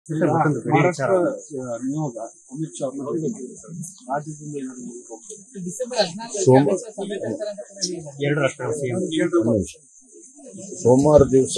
ಮಹಾರಾಷ್ಟ್ರ ಆ, ನಿಯೋಗ ಅಮಿತ್ ಶಾ ಅವ್ರನ್ನ ಭೇಟಿ ಮಾಡಿದ್ದಾರೆ. ರಾಜ್ಯದಿಂದ ಏನಾದ್ರು ನಿಮ್ಗೆ ಹೋಗ್ತದೆ? ಡಿಸೆಂಬರ್ ಹದಿನಾಲ್ಕು ಸೋಮ- ಸಭೆ ಕರೆತಾರೆ ಅಂತ ಕೂಡ ಹೇಳಿದ್ದಾರೆ. ಎರಡು ರಾಷ್ಟ್ರಗಳ ಸಿಎಂ ಒಂದು ನಿಮಿಷ. ಸೋಮವಾರ ದಿವಸ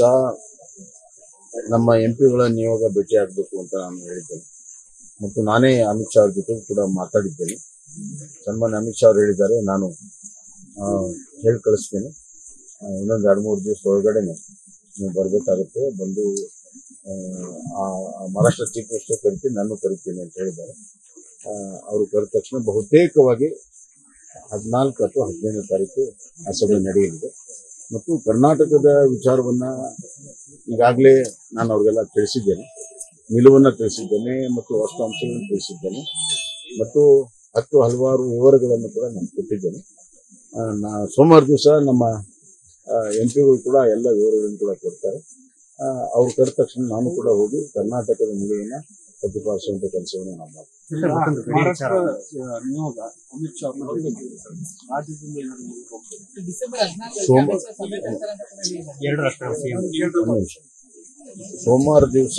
ನಮ್ಮ ಎಂ ಪಿಗಳ ನಿಯೋಗ ಭೇಟಿ ಆಗಬೇಕು ಅಂತ ನಾನು ಹೇಳಿದ್ದೇನೆ ಮತ್ತು ನಾನೇ ಅಮಿತ್ ಶಾ ಅವ್ರ ಜೊತೆ ಕೂಡ ಮಾತಾಡಿದ್ದೇನೆ ಸನ್ಮಾನ್ಯ ಅಮಿತ್ ಶಾ ಅವರು ಹೇಳಿದ್ದಾರೆ ನಾನು ಆ, ಹೇಳಿ ಕಳಿಸ್ತೇನೆ ಆ, ಇನ್ನೊಂದು ಎರಡು ಮೂರು ದಿವಸ ಒಳಗಡೆನೆ ನೀವು ಬರಬೇಕಾಗುತ್ತೆ ಬಂದು ಆ, ಆ ಮಹಾರಾಷ್ಟ್ರ ಚೀಫ್ ಮಿನಿಸ್ಟರ್ ಕರಿತೀನಿ ನಾನು ಕರಿತೀನಿ ಅಂತ ಹೇಳಿದ್ದಾರೆ ಆ, ಅವರು ಕರೆದ ತಕ್ಷಣ ಬಹುತೇಕವಾಗಿ ಹದಿನಾಲ್ಕು ಅಥವಾ ಹದಿನೈದನೇ ತಾರೀಕು ಆ ಸಭೆ ನಡೆಯಲಿದೆ ಮತ್ತು ಕರ್ನಾಟಕದ ವಿಚಾರವನ್ನ ಈಗಾಗಲೇ ನಾನು ಅವ್ರಿಗೆಲ್ಲ ತಿಳಿಸಿದ್ದೇನೆ ನಿಲುವನ್ನ ತಿಳಿಸಿದ್ದೇನೆ ಮತ್ತು ವಾಸ್ತವಾಂಶಗಳನ್ನು ತಿಳಿಸಿದ್ದೇನೆ ಮತ್ತು ಹತ್ತು ಹಲವಾರು ವಿವರಗಳನ್ನು ಕೂಡ ನಾನು ಕೊಟ್ಟಿದ್ದೇನೆ ಆ, ನಾ ಸೋಮವಾರ ದಿವಸ ನಮ್ಮ ಎಂ ಪಿಗಳು ಕೂಡ ಎಲ್ಲ ವಿವರಗಳನ್ನು ಕೂಡ ಕೊಡ್ತಾರೆ ಆ, ಅವ್ರು ಕರೆದ ತಕ್ಷಣ ನಾನು ಕೂಡ ಹೋಗಿ ಕರ್ನಾಟಕದ ನಿಲುವನ್ನ ಪ್ರತಿಪಾದಿಸುವಂತ ಕೆಲಸವನ್ನು ನಾವು ಮಾಡ್ತೀವಿ ಮಹಾರಾಷ್ಟ್ರ ಆ, ನಿಯೋಗ ಅಮಿತ್ ಶಾ ಅವ್ರನ್ನ ಭೇಟಿ ಮಾಡಿದ್ದಾರೆ. ರಾಜ್ಯದಿಂದ ಏನಾದ್ರು ನಿಮ್ಗೆ ಹೋಗ್ತದೆ? ಡಿಸೆಂಬರ್ ಹದಿನಾಲ್ಕು ಸೋಮ- ಸಭೆ ಕರೆತಾರೆ ಅಂತ ಕೂಡ ಹೇಳಿದ್ದಾರೆ. ಎರಡು ರಾಷ್ಟ್ರಗಳ ಸಿಎಂ ಒಂದು ನಿಮಿಷ. ಸೋಮವಾರ ದಿವಸ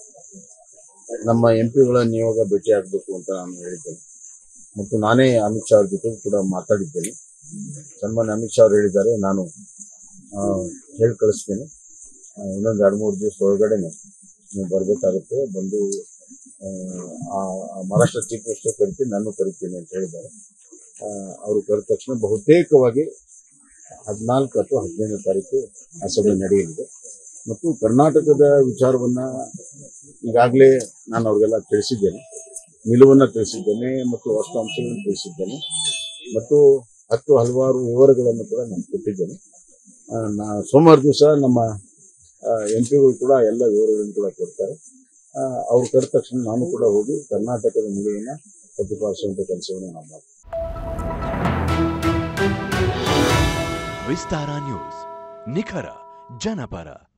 ನಮ್ಮ ಎಂ ಪಿಗಳ ನಿಯೋಗ ಭೇಟಿ ಆಗಬೇಕು ಅಂತ ನಾನು ಹೇಳಿದ್ದೇನೆ ಮತ್ತು ನಾನೇ ಅಮಿತ್ ಶಾ ಅವ್ರ ಜೊತೆ ಕೂಡ ಮಾತಾಡಿದ್ದೇನೆ ಸನ್ಮಾನ್ಯ ಅಮಿತ್ ಶಾ ಅವರು ಹೇಳಿದ್ದಾರೆ ನಾನು ಆ, ಹೇಳಿ ಕಳಿಸ್ತೇನೆ ಆ, ಇನ್ನೊಂದು ಎರಡು ಮೂರು ದಿವಸ ಒಳಗಡೆನೆ ನೀವು ಬರಬೇಕಾಗುತ್ತೆ ಬಂದು ಆ, ಆ ಆ ಮಹಾರಾಷ್ಟ್ರ ಚೀಫ್ ಮಿನಿಸ್ಟರ್ ಕರಿತೀನಿ ನಾನು ಕರಿತೀನಿ ಅಂತ ಹೇಳಿದ್ದಾರೆ ಆ, ಅವರು ಕರೆದ ತಕ್ಷಣ ಬಹುತೇಕವಾಗಿ ಹದಿನಾಲ್ಕು ಅಥವಾ ಹದಿನೈದನೇ ತಾರೀಕು ಆ ಸಭೆ ನಡೆಯಲಿದೆ ಮತ್ತು ಕರ್ನಾಟಕದ ವಿಚಾರವನ್ನ ಈಗಾಗಲೇ ನಾನು ಅವ್ರಿಗೆಲ್ಲ ತಿಳಿಸಿದ್ದೇನೆ ನಿಲುವನ್ನ ತಿಳಿಸಿದ್ದೇನೆ ಮತ್ತು ವಾಸ್ತವಾಂಶಗಳನ್ನು ತಿಳಿಸಿದ್ದೇನೆ ಮತ್ತು ಹತ್ತು ಹಲವಾರು ವಿವರಗಳನ್ನು ಕೂಡ ನಾನು ಕೊಟ್ಟಿದ್ದೇನೆ ಆ, ನಾ ಸೋಮವಾರ ದಿವಸ ನಮ್ಮ ಎಂ ಪಿಗಳು ಕೂಡ ಎಲ್ಲ ವಿವರಗಳನ್ನು ಕೂಡ ಕೊಡ್ತಾರೆ ಆ, ಅವ್ರು ಕರೆದ ತಕ್ಷಣ ನಾನು ಕೂಡ ಹೋಗಿ ಕರ್ನಾಟಕದ ನಿಲುವನ್ನ ಪ್ರತಿಪಾದಿಸುವಂತ ಕೆಲಸವನ್ನು ನಾವು ಮಾಡ್ತೀವಿ ವಿಸ್ತಾರ ನ್ಯೂಸ್ ನಿಖರ ಜನಪರ